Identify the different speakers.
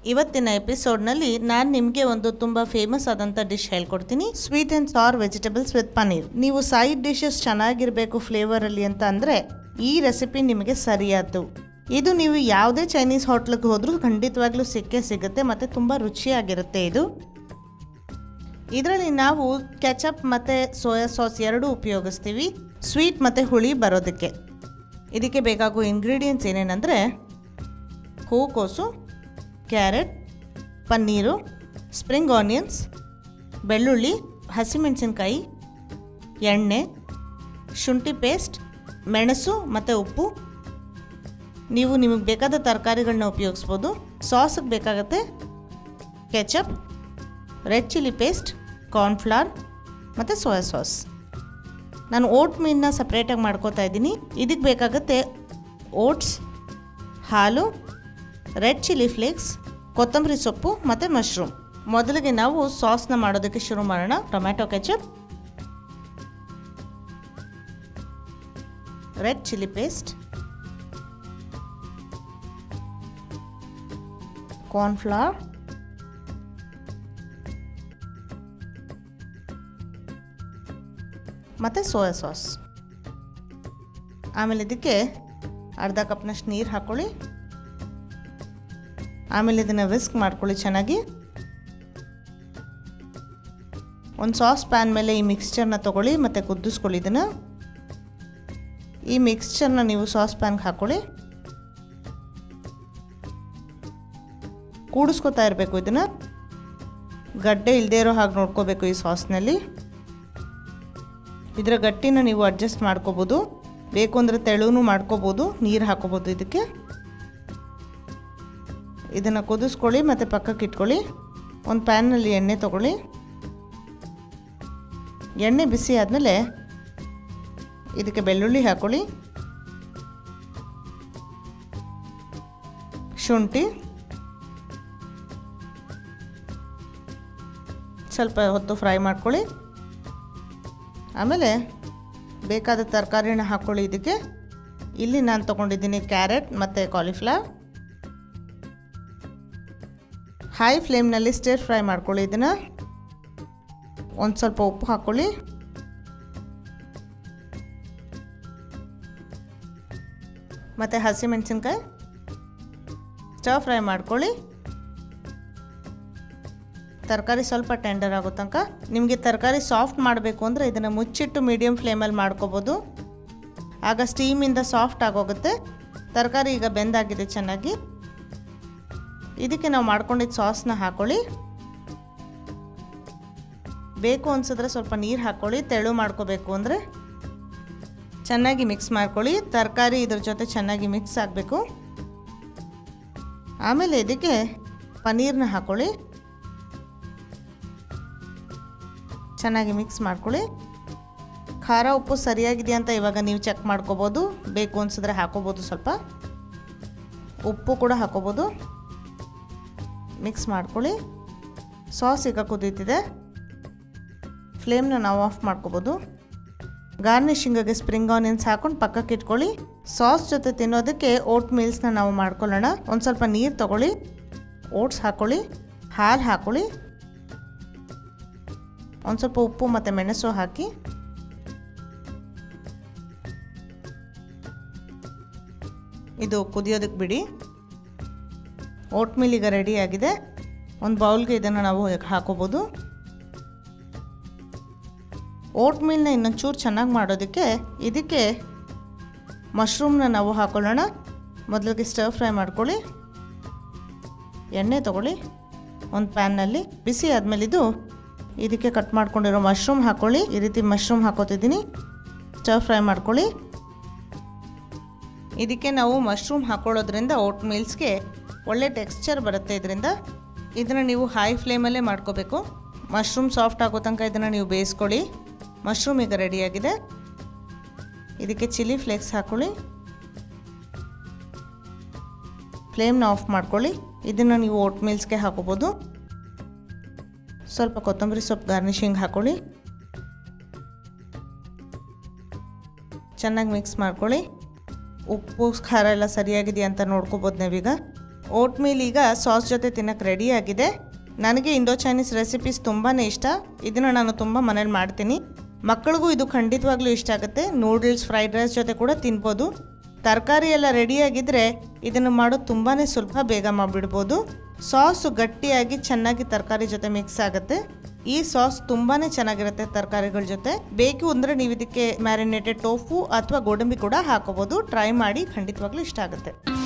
Speaker 1: ಇವತ್ತಿನ ಎಪಿಸೋಡ್ನಲ್ಲಿ ನಾನು ನಿಮಗೆ ಒಂದು ತುಂಬ ಫೇಮಸ್ ಆದಂಥ ಡಿಶ್ ಹೇಳ್ಕೊಡ್ತೀನಿ sweet and sour vegetables with paneer ನೀವು ಸೈಡ್ ಡಿಶಸ್ ಚೆನ್ನಾಗಿರಬೇಕು ಫ್ಲೇವರಲ್ಲಿ ಅಂತ ಅಂದರೆ ಈ ರೆಸಿಪಿ ನಿಮಗೆ ಸರಿಯಾದ್ದು ಇದು ನೀವು ಯಾವುದೇ ಚೈನೀಸ್ ಹೋಟ್ಲಿಗೆ ಹೋದರೂ ಖಂಡಿತವಾಗ್ಲೂ ಸಿಕ್ಕೇ ಸಿಗುತ್ತೆ ಮತ್ತು ತುಂಬ ರುಚಿಯಾಗಿರುತ್ತೆ ಇದು ಇದರಲ್ಲಿ ನಾವು ಕೆಚಪ್ ಮತ್ತು ಸೋಯಾ ಸಾಸ್ ಎರಡೂ ಉಪಯೋಗಿಸ್ತೀವಿ ಸ್ವೀಟ್ ಮತ್ತು ಹುಳಿ ಬರೋದಕ್ಕೆ ಇದಕ್ಕೆ ಬೇಕಾಗುವ ಇಂಗ್ರೀಡಿಯೆಂಟ್ಸ್ ಏನೇನೆಂದರೆ ಹೂಕೋಸು ಕ್ಯಾರೆಟ್ ಪನ್ನೀರು ಸ್ಪ್ರಿಂಗ್ ಆನಿಯನ್ಸ್ ಬೆಳ್ಳುಳ್ಳಿ ಹಸಿಮೆಣಸಿನ್ಕಾಯಿ ಎಣ್ಣೆ ಶುಂಠಿ ಪೇಸ್ಟ್ ಮೆಣಸು ಮತ್ತು ಉಪ್ಪು ನೀವು ನಿಮಗೆ ಬೇಕಾದ ತರಕಾರಿಗಳನ್ನ ಉಪಯೋಗಿಸ್ಬೋದು ಸಾಸಿಗೆ ಬೇಕಾಗುತ್ತೆ ketchup red chilli paste cornflour ಮತ್ತು ಸೋಯಾ ಸಾಸ್ ನಾನು ಓಟ್ ಮೀನ್ನ ಸಪ್ರೇಟಾಗಿ ಮಾಡ್ಕೋತಾ ಇದ್ದೀನಿ ಇದಕ್ಕೆ ಬೇಕಾಗುತ್ತೆ ಓಟ್ಸ್ ಹಾಲು ರೆಡ್ ಚಿಲ್ಲಿ ಫ್ಲೇಕ್ಸ್ ಕೊತ್ತಂಬರಿ ಸೊಪ್ಪು ಮತ್ತು ಮಶ್ರೂಮ್ ಮೊದಲಿಗೆ ನಾವು ಸಾಸ್ನ ಮಾಡೋದಕ್ಕೆ ಶುರು ಮಾಡೋಣ tomato ketchup red chilli paste cornflour ಮತ್ತು ಸೋಯಾ ಸಾಸ್ ಆಮೇಲೆ ಇದಕ್ಕೆ ಅರ್ಧ ಕಪ್ನಷ್ಟು ನೀರು ಹಾಕ್ಕೊಳ್ಳಿ ಆಮೇಲೆ ಇದನ್ನು ವಿಸ್ಕ್ ಮಾಡ್ಕೊಳ್ಳಿ ಚೆನ್ನಾಗಿ ಒಂದು ಸಾಸ್ ಪ್ಯಾನ್ ಮೇಲೆ ಈ ಮಿಕ್ಸ್ಚರ್ನ ತೊಗೊಳ್ಳಿ ಮತ್ತು ಕುದಿಸ್ಕೊಳ್ಳಿ ಇದನ್ನು ಈ ಮಿಕ್ಸ್ಚರ್ನ ನೀವು ಸಾಸ್ ಪ್ಯಾನ್ಗೆ ಹಾಕ್ಕೊಳ್ಳಿ ಕೂಡಿಸ್ಕೊತಾ ಇರಬೇಕು ಇದನ್ನು ಗಡ್ಡೆ ಇಲ್ಲದೇ ಇರೋ ಹಾಗೆ ನೋಡ್ಕೋಬೇಕು ಈ ಸಾಸ್ನಲ್ಲಿ ಇದರ ಗಟ್ಟಿನ ನೀವು ಅಡ್ಜಸ್ಟ್ ಮಾಡ್ಕೋಬೋದು ಬೇಕು ಅಂದರೆ ತೆಳುವೂ ಮಾಡ್ಕೋಬೋದು ನೀರು ಹಾಕೋಬೋದು ಇದಕ್ಕೆ ಇದನ್ನು ಕುದಿಸ್ಕೊಳ್ಳಿ ಮತ್ತು ಪಕ್ಕಕ್ಕೆ ಇಟ್ಕೊಳ್ಳಿ ಒಂದು ಪ್ಯಾನ್ನಲ್ಲಿ ಎಣ್ಣೆ ತೊಗೊಳ್ಳಿ ಎಣ್ಣೆ ಬಿಸಿ ಆದಮೇಲೆ ಇದಕ್ಕೆ ಬೆಳ್ಳುಳ್ಳಿ ಹಾಕ್ಕೊಳ್ಳಿ ಶುಂಠಿ ಸ್ವಲ್ಪ ಹೊತ್ತು ಫ್ರೈ ಮಾಡ್ಕೊಳ್ಳಿ ಆಮೇಲೆ ಬೇಕಾದ ತರಕಾರಿನ ಹಾಕ್ಕೊಳ್ಳಿ ಇದಕ್ಕೆ ಇಲ್ಲಿ ನಾನು ತೊಗೊಂಡಿದ್ದೀನಿ ಕ್ಯಾರೆಟ್ ಮತ್ತು ಕಾಲಿಫ್ಲವರ್ ಹೈ ಫ್ಲೇಮ್ನಲ್ಲಿ ಸ್ಟೇರ್ ಫ್ರೈ ಮಾಡ್ಕೊಳ್ಳಿ ಇದನ್ನು ಒಂದು ಸ್ವಲ್ಪ ಉಪ್ಪು ಹಾಕ್ಕೊಳ್ಳಿ ಮತ್ತು ಹಸಿಮೆಣಸಿನ್ಕಾಯಿ ಸ್ಟರ್ ಫ್ರೈ ಮಾಡ್ಕೊಳ್ಳಿ ತರಕಾರಿ ಸ್ವಲ್ಪ ಟೆಂಡರ್ ಆಗೋ ತನಕ ನಿಮಗೆ ತರಕಾರಿ ಸಾಫ್ಟ್ ಮಾಡಬೇಕು ಅಂದರೆ ಇದನ್ನು ಮುಚ್ಚಿಟ್ಟು ಮೀಡಿಯಮ್ ಫ್ಲೇಮಲ್ಲಿ ಮಾಡ್ಕೋಬೋದು ಆಗ ಸ್ಟೀಮಿಂದ ಸಾಫ್ಟ್ ಆಗೋಗುತ್ತೆ ತರಕಾರಿ ಈಗ ಬೆಂದಾಗಿದೆ ಚೆನ್ನಾಗಿ ಇದಕ್ಕೆ ನಾವು ಮಾಡ್ಕೊಂಡಿದ್ದ ಸಾಸ್ನ ಹಾಕ್ಕೊಳ್ಳಿ ಬೇಕು ಅನ್ಸಿದ್ರೆ ಸ್ವಲ್ಪ ನೀರು ಹಾಕ್ಕೊಳ್ಳಿ ತೆಳು ಮಾಡ್ಕೋಬೇಕು ಅಂದರೆ ಚೆನ್ನಾಗಿ ಮಿಕ್ಸ್ ಮಾಡ್ಕೊಳ್ಳಿ ತರಕಾರಿ ಇದ್ರ ಜೊತೆ ಚೆನ್ನಾಗಿ ಮಿಕ್ಸ್ ಆಗಬೇಕು ಆಮೇಲೆ ಇದಕ್ಕೆ ಪನ್ನೀರ್ನ ಹಾಕ್ಕೊಳ್ಳಿ ಚೆನ್ನಾಗಿ ಮಿಕ್ಸ್ ಮಾಡ್ಕೊಳ್ಳಿ ಖಾರ ಉಪ್ಪು ಸರಿಯಾಗಿದೆ ಅಂತ ಇವಾಗ ನೀವು ಚೆಕ್ ಮಾಡ್ಕೋಬೋದು ಬೇಕು ಅನ್ಸಿದ್ರೆ ಹಾಕೋಬೋದು ಸ್ವಲ್ಪ ಉಪ್ಪು ಕೂಡ ಹಾಕೋಬೋದು ಮಿಕ್ಸ್ ಮಾಡ್ಕೊಳ್ಳಿ ಸಾಸ್ ಈಗ ಕುದೀತಿದೆ ಫ್ಲೇಮ್ನ ನಾವು ಆಫ್ ಮಾಡ್ಕೋಬೋದು ಗಾರ್ನಿಶಿಂಗಿಗೆ ಸ್ಪ್ರಿಂಗ್ ಆನಿಯನ್ಸ್ ಹಾಕೊಂಡು ಪಕ್ಕಕ್ಕೆ ಇಟ್ಕೊಳ್ಳಿ ಸಾಸ್ ಜೊತೆ ತಿನ್ನೋದಕ್ಕೆ ಓಟ್ ಮೀಲ್ಸ್ನ ನಾವು ಮಾಡ್ಕೊಳ್ಳೋಣ ಒಂದು ಸ್ವಲ್ಪ ನೀರು ತೊಗೊಳ್ಳಿ ಓಟ್ಸ್ ಹಾಕ್ಕೊಳ್ಳಿ ಹಾಲು ಹಾಕ್ಕೊಳ್ಳಿ ಒಂದು ಸ್ವಲ್ಪ ಉಪ್ಪು ಮತ್ತು ಮೆಣಸು ಹಾಕಿ ಇದು ಕುದಿಯೋದಕ್ಕೆ ಬಿಡಿ ಓಟ್ ಮೀಲ್ ಈಗ ರೆಡಿ ಆಗಿದೆ ಒಂದು ಬೌಲ್ಗೆ ಇದನ್ನು ನಾವು ಹಾಕೋಬೋದು ಓಟ್ ಮೀಲ್ನ ಇನ್ನೊಂಚೂರು ಚೆನ್ನಾಗಿ ಮಾಡೋದಕ್ಕೆ ಇದಕ್ಕೆ ಮಶ್ರೂಮ್ನ ನಾವು ಹಾಕೊಳ್ಳೋಣ ಮೊದಲಿಗೆ ಸ್ಟರ್ ಫ್ರೈ ಮಾಡ್ಕೊಳ್ಳಿ ಎಣ್ಣೆ ತೊಗೊಳ್ಳಿ ಒಂದು ಪ್ಯಾನ್ನಲ್ಲಿ ಬಿಸಿ ಆದಮೇಲೆ ಇದು ಇದಕ್ಕೆ ಕಟ್ ಮಾಡ್ಕೊಂಡಿರೋ ಮಶ್ರೂಮ್ ಹಾಕ್ಕೊಳ್ಳಿ ಈ ರೀತಿ ಮಶ್ರೂಮ್ ಹಾಕೋತಿದ್ದೀನಿ ಸ್ಟರ್ ಫ್ರೈ ಮಾಡ್ಕೊಳ್ಳಿ ಇದಕ್ಕೆ ನಾವು ಮಶ್ರೂಮ್ ಹಾಕೊಳ್ಳೋದ್ರಿಂದ ಓಟ್ ಮೀಲ್ಸ್ಗೆ ಒಳ್ಳೆ ಟೆಕ್ಸ್ಚರ್ ಬರುತ್ತೆ ಇದರಿಂದ ಇದನ್ನು ನೀವು ಹೈ ಫ್ಲೇಮಲ್ಲೇ ಮಾಡ್ಕೋಬೇಕು ಮಶ್ರೂಮ್ ಸಾಫ್ಟ್ ಆಗೋ ತನಕ ಇದನ್ನು ನೀವು ಬೇಯಿಸ್ಕೊಳ್ಳಿ ಮಶ್ರೂಮ್ ಈಗ ರೆಡಿಯಾಗಿದೆ ಇದಕ್ಕೆ ಚಿಲ್ಲಿ ಫ್ಲೇಕ್ಸ್ ಹಾಕ್ಕೊಳ್ಳಿ ಫ್ಲೇಮ್ನ ಆಫ್ ಮಾಡ್ಕೊಳ್ಳಿ ಇದನ್ನು ನೀವು ಓಟ್ ಮೀಲ್ಸ್ಗೆ ಹಾಕೋಬೋದು ಸ್ವಲ್ಪ ಕೊತ್ತಂಬರಿ ಸೊಪ್ಪು ಗಾರ್ನಿಷಿಂಗ್ ಹಾಕ್ಕೊಳ್ಳಿ ಚೆನ್ನಾಗಿ ಮಿಕ್ಸ್ ಮಾಡ್ಕೊಳ್ಳಿ ಉಪ್ಪು ಖಾರ ಎಲ್ಲ ಸರಿಯಾಗಿದೆಯಾ ಅಂತ ನೋಡ್ಕೋಬೋದು ನಾವೀಗ ಓಟ್ ಮೀಲ್ ಈಗ ಸಾಸ್ ಜೊತೆ ತಿನ್ನಕ್ಕೆ ರೆಡಿಯಾಗಿದೆ ನನಗೆ ಇಂಡೋ ಚೈನೀಸ್ ರೆಸಿಪೀಸ್ ತುಂಬಾ ಇಷ್ಟ ಇದನ್ನು ನಾನು ತುಂಬ ಮನೇಲಿ ಮಾಡ್ತೀನಿ ಮಕ್ಕಳಿಗೂ ಇದು ಖಂಡಿತವಾಗ್ಲೂ ಇಷ್ಟ ಆಗುತ್ತೆ ನೂಡಲ್ಸ್ ಫ್ರೈಡ್ ರೈಸ್ ಜೊತೆ ಕೂಡ ತಿನ್ಬೋದು ತರಕಾರಿ ಎಲ್ಲ ರೆಡಿಯಾಗಿದ್ದರೆ ಇದನ್ನು ಮಾಡೋದು ತುಂಬಾ ಸುಲಭ ಬೇಗ ಮಾಡಿಬಿಡ್ಬೋದು ಸಾಸು ಗಟ್ಟಿಯಾಗಿ ಚೆನ್ನಾಗಿ ತರಕಾರಿ ಜೊತೆ ಮಿಕ್ಸ್ ಆಗುತ್ತೆ ಈ ಸಾಸ್ ತುಂಬಾ ಚೆನ್ನಾಗಿರುತ್ತೆ ತರಕಾರಿಗಳ ಜೊತೆ ಬೇಕು ಅಂದರೆ ನೀವು ಇದಕ್ಕೆ ಮ್ಯಾರಿನೇಟೆಡ್ ಟೋಫು ಅಥವಾ ಗೋಡಂಬಿ ಕೂಡ ಹಾಕೋಬೋದು ಟ್ರೈ ಮಾಡಿ ಖಂಡಿತವಾಗ್ಲೂ ಇಷ್ಟ ಆಗುತ್ತೆ